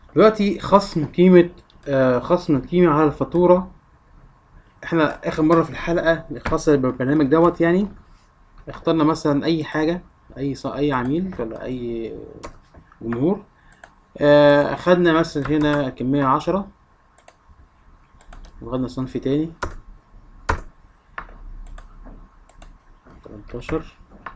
دلوقتي خصم قيمة آه خصم القيمة على الفاتورة احنا اخر مرة في الحلقة الخاصة بالبرنامج دوت يعني اخترنا مثلا اي حاجة اي ص... اي عميل ولا اي جمهور آه اخدنا مثلا هنا كمية عشرة وخدنا صنف تاني تلاتاشر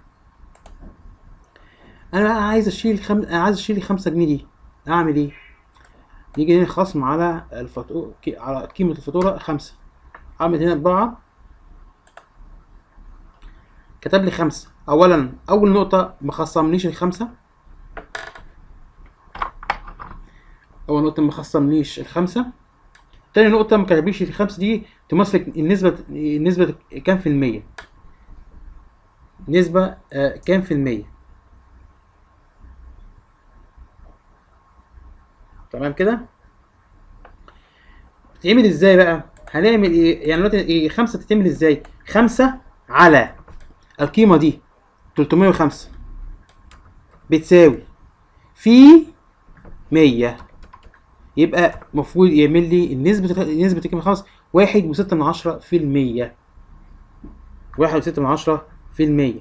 انا بقى عايز اشيل خم... أنا عايز اشيل الخمسة جنيه دي اعمل ايه يجي هنا خصم على الفاتورة على قيمة الفاتورة خمسة اعمل هنا طباعة كتب لي خمسة اولا اول نقطة ما خصمليش الخمسة اول نقطة ما خصمليش الخمسة تاني نقطة ما كتبليش الخمسة دي تمثل النسبة النسبة كام في المية نسبة آه كام في المية تمام كده بتتعمل ازاي بقى هنعمل ايه يعني دلوقتي ايه خمسة تتعمل ازاي خمسة على القيمة دي 305 بتساوي في 100 يبقى المفروض يعمل لي النسبة نسبة القيمة خلاص واحد وستة من عشرة في المية واحد وستة من عشرة في المية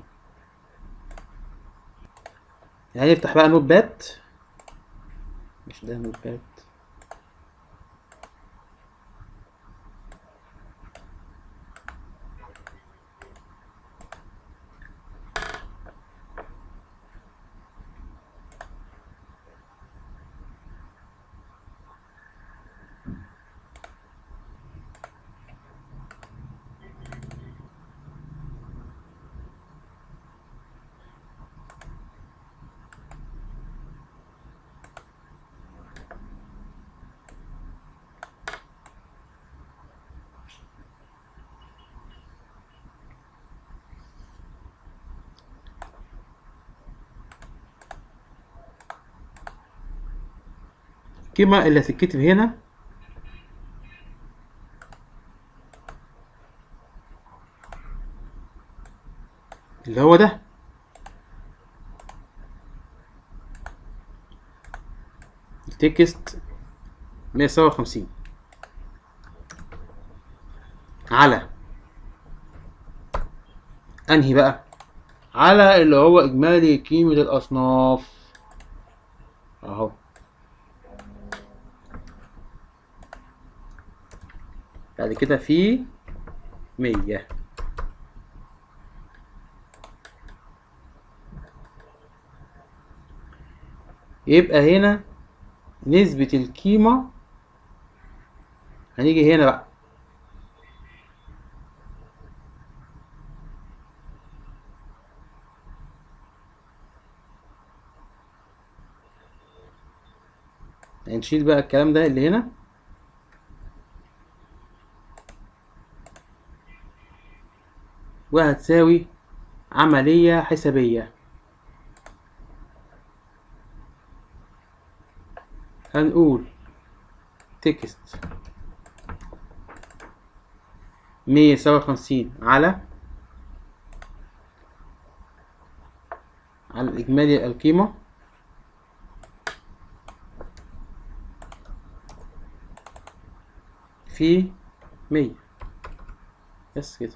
يعني نفتح بقى نوت بات مش ده نوت بات القيمة اللي هتتكتب هنا اللي هو ده التكست مية سبعة وخمسين على انهي بقى على اللي هو اجمالي قيمة الاصناف اهو بعد كده في مية يبقى هنا نسبة القيمة هنيجي هنا بقى هنشيل بقى الكلام ده اللي هنا وهتساوي عملية حسابية هنقول تكست مية سبعة وخمسين على على الإجمالي القيمة في مية بس كده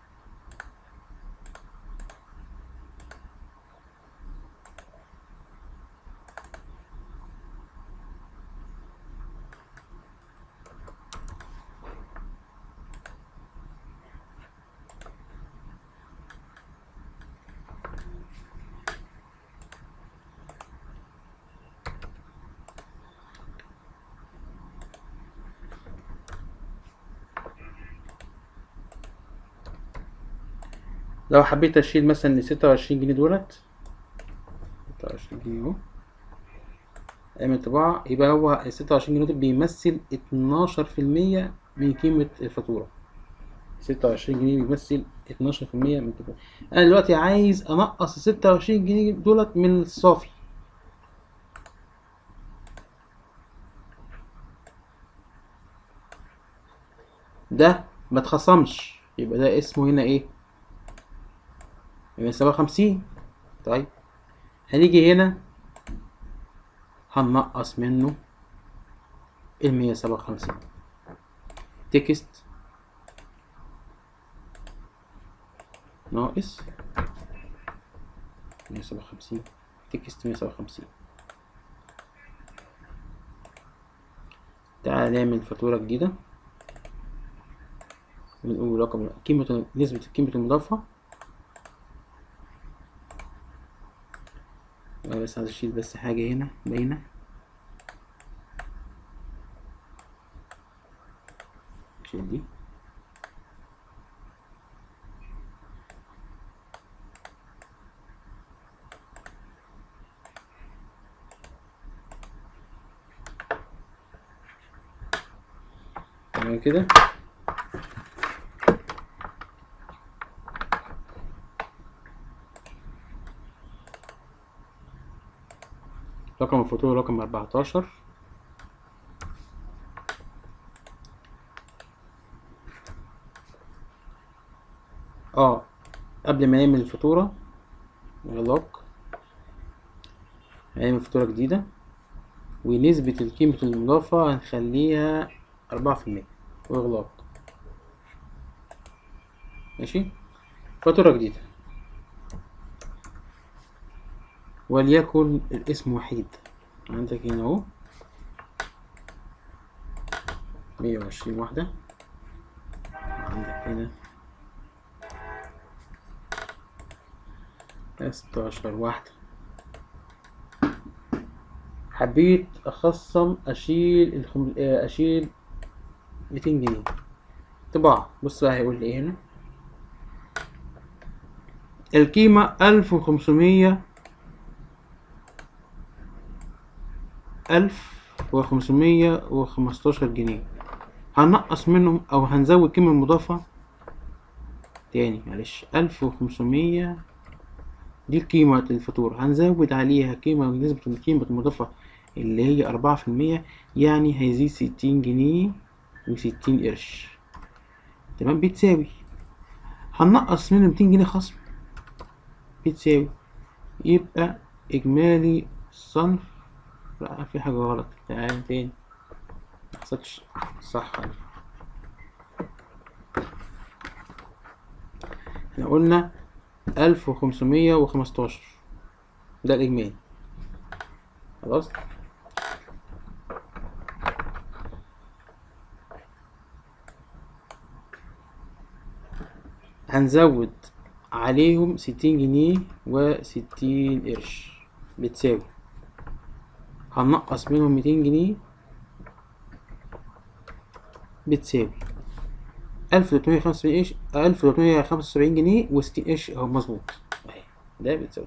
لو حبيت اشيل مثلا الستة وعشرين جنيه دولت ستة وعشرين جنيه اهو اعمل طباعة يبقى هو الستة وعشرين جنيه دول بيمثل اتناشر في المية من قيمة الفاتورة ستة وعشرين جنيه بيمثل اتناشر في المية من قيمة أنا دلوقتي عايز أنقص الستة وعشرين جنيه دولت من الصافي ده ما اتخصمش يبقى ده اسمه هنا ايه يبقى سبعة وخمسين طيب هنيجي هنا هننقص منه المية سبعة وخمسين تكست ناقص مية سبعة وخمسين تكست مية سبعة وخمسين تعال نعمل فاتورة جديدة بنقول رقم قيمة نسبة القيمة المضافة أنا بس عايز اشيل بس حاجة هنا باينة شيل دي تمام كده رقم الفاتورة رقم أربعتاشر اه قبل ما نعمل الفاتورة إغلاق هنعمل فاتورة جديدة ونسبة القيمة المضافة هنخليها أربعة في المية وإغلاق ماشي فاتورة جديدة وليكن الاسم وحيد عندك هنا اهو مية وعشرين واحدة عندك هنا ستاشر واحدة حبيت أخصم أشيل الخم... آه، أشيل ميتين جنيه طباعة بص بقى هيقول لي إيه هنا القيمة ألف وخمسمية ألف وخمسمية وخمستاشر جنيه هنقص منهم أو هنزود قيمة مضافة تاني معلش ألف وخمسمية دي قيمة الفاتورة هنزود عليها قيمة نسبة القيمة المضافة اللي هي أربعة في المية يعني هيزيد ستين جنيه وستين قرش تمام بتساوي هنقص منه ميتين جنيه خصم بتساوي يبقى إجمالي الصنف لا في حاجة غلط تعالى تاني محصلش صح احنا قلنا ألف وخمسمية وخمستاشر ده الإجمالي خلاص هنزود عليهم ستين جنيه وستين قرش بتساوي هنقص منهم ميتين جنيه بتساوي ألف تلتمية خمسة وسبعين قرش ألف تلتمية خمسة وسبعين جنيه وستين قرش أهو مظبوط أهي ده بتساوي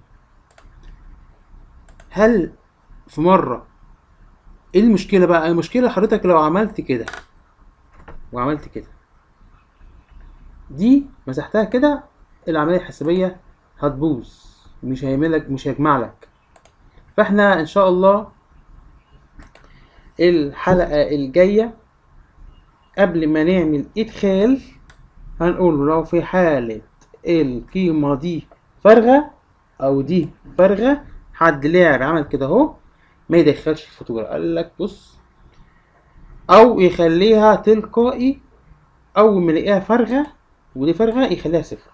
هل في مرة ايه المشكلة بقى؟ المشكلة حضرتك لو عملت كده وعملت كده دي مسحتها كده العملية الحسابية هتبوظ مش هيعملك مش هيجمع لك فاحنا ان شاء الله الحلقة الجاية قبل ما نعمل ادخال هنقول لو في حالة القيمة دي فارغة او دي فارغة حد لعب عمل كده اهو ما يدخلش الفاتورة قال لك بص او يخليها تلقائي اول ما يلاقيها فارغة ودي فارغة يخليها صفر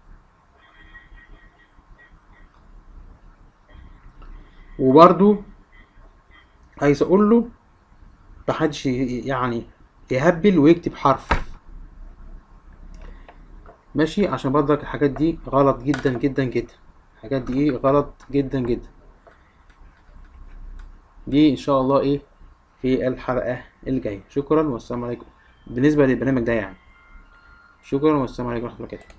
وبرضو عايز اقول له محدش ي- يعني يهبل ويكتب حرف ماشي عشان برضك الحاجات دي غلط جدا جدا جدا الحاجات دي ايه غلط جدا جدا دي ان شاء الله ايه في الحلقة الجاية شكرا والسلام عليكم بالنسبة للبرنامج ده يعني شكرا والسلام عليكم ورحمة الله وبركاته